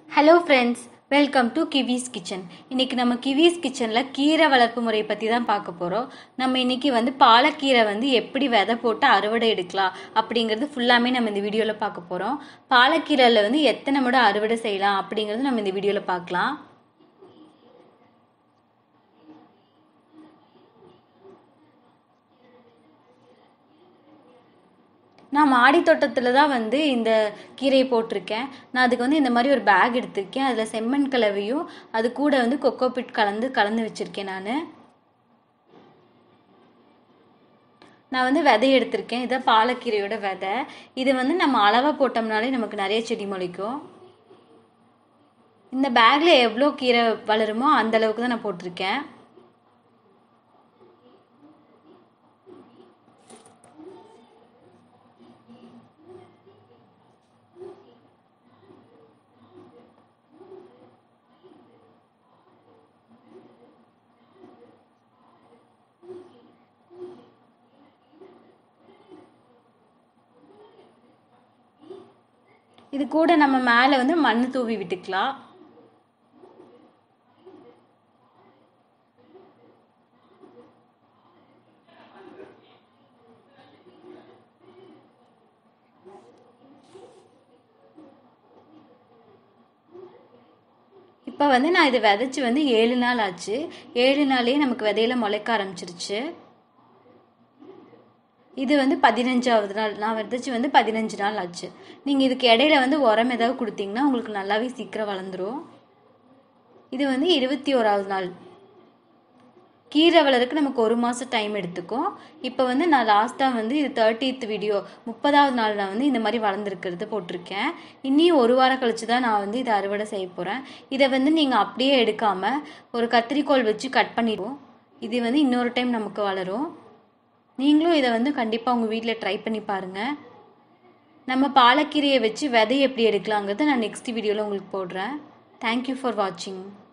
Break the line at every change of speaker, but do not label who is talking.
hello friends welcome to Kivi's kitchen இன்னைக்கு நம்ம கிவிஸ் கிச்சனில் கீரை வளர்ப்பு முறையை பற்றி தான் பார்க்க போகிறோம் நம்ம இன்னைக்கு வந்து பாலக்கீரை வந்து எப்படி விதை போட்டு அறுவடை எடுக்கலாம் அப்படிங்கிறது ஃபுல்லாமே நம்ம இந்த வீடியோவில் பார்க்க போகிறோம் பாலக்கீரையில் வந்து எத்தனை முறை அறுவடை செய்யலாம் அப்படிங்கிறது நம்ம இந்த வீடியோவில் பார்க்கலாம் நான் மாடி தோட்டத்தில் தான் வந்து இந்த கீரையை போட்டிருக்கேன் நான் அதுக்கு வந்து இந்த மாதிரி ஒரு பேக் எடுத்திருக்கேன் அதில் செம்மண் கலவையும் அது கூட வந்து கொக்கோபிட் கலந்து கலந்து வச்சுருக்கேன் நான் நான் வந்து விதை எடுத்திருக்கேன் இதான் பாலக்கீரையோட விதை இது வந்து நம்ம அளவாக போட்டோம்னாலே நமக்கு நிறைய செடி முளைக்கும் இந்த பேக்கில் எவ்வளோ கீரை வளருமோ அந்த அளவுக்கு தான் நான் போட்டிருக்கேன் இது கூட நம்ம மேலே வந்து மண் தூவி விட்டுக்கலாம் இப்போ வந்து நான் இது விதைச்சி வந்து ஏழு நாள் ஆச்சு ஏழு நாளே நமக்கு விதையில முளைக்க ஆரம்பிச்சிருச்சு இது வந்து பதினஞ்சாவது நாள் நான் விதைச்சி வந்து பதினஞ்சு நாள் ஆச்சு நீங்கள் இதுக்கு இடையில வந்து உரம் ஏதாவது கொடுத்தீங்கன்னா உங்களுக்கு நல்லாவே சீக்கிரம் வளர்ந்துரும் இது வந்து இருபத்தி ஓராவது நாள் கீரை வளருக்கு நமக்கு ஒரு மாதம் டைம் எடுத்துக்கும் இப்போ வந்து நான் லாஸ்ட்டாக வந்து இது தேர்ட்டித் வீடியோ முப்பதாவது நாள் நான் வந்து இந்த மாதிரி வளர்ந்துருக்கிறது போட்டிருக்கேன் இன்னியும் ஒரு வாரம் கழிச்சு தான் நான் வந்து இதை அறுவடை செய்ய போகிறேன் இதை வந்து நீங்கள் அப்படியே எடுக்காமல் ஒரு கத்திரிக்கோல் வச்சு கட் பண்ணிடுவோம் இது வந்து இன்னொரு டைம் நமக்கு வளரும் நீங்களும் இதை வந்து கண்டிப்பாக உங்கள் வீட்டில் ட்ரை பண்ணி பாருங்கள் நம்ம பாலக்கீரையை வச்சு விதை எப்படி எடுக்கலாங்கிறத நான் நெக்ஸ்ட் வீடியோவில் உங்களுக்கு போடுறேன் தேங்க்யூ ஃபார் வாட்சிங்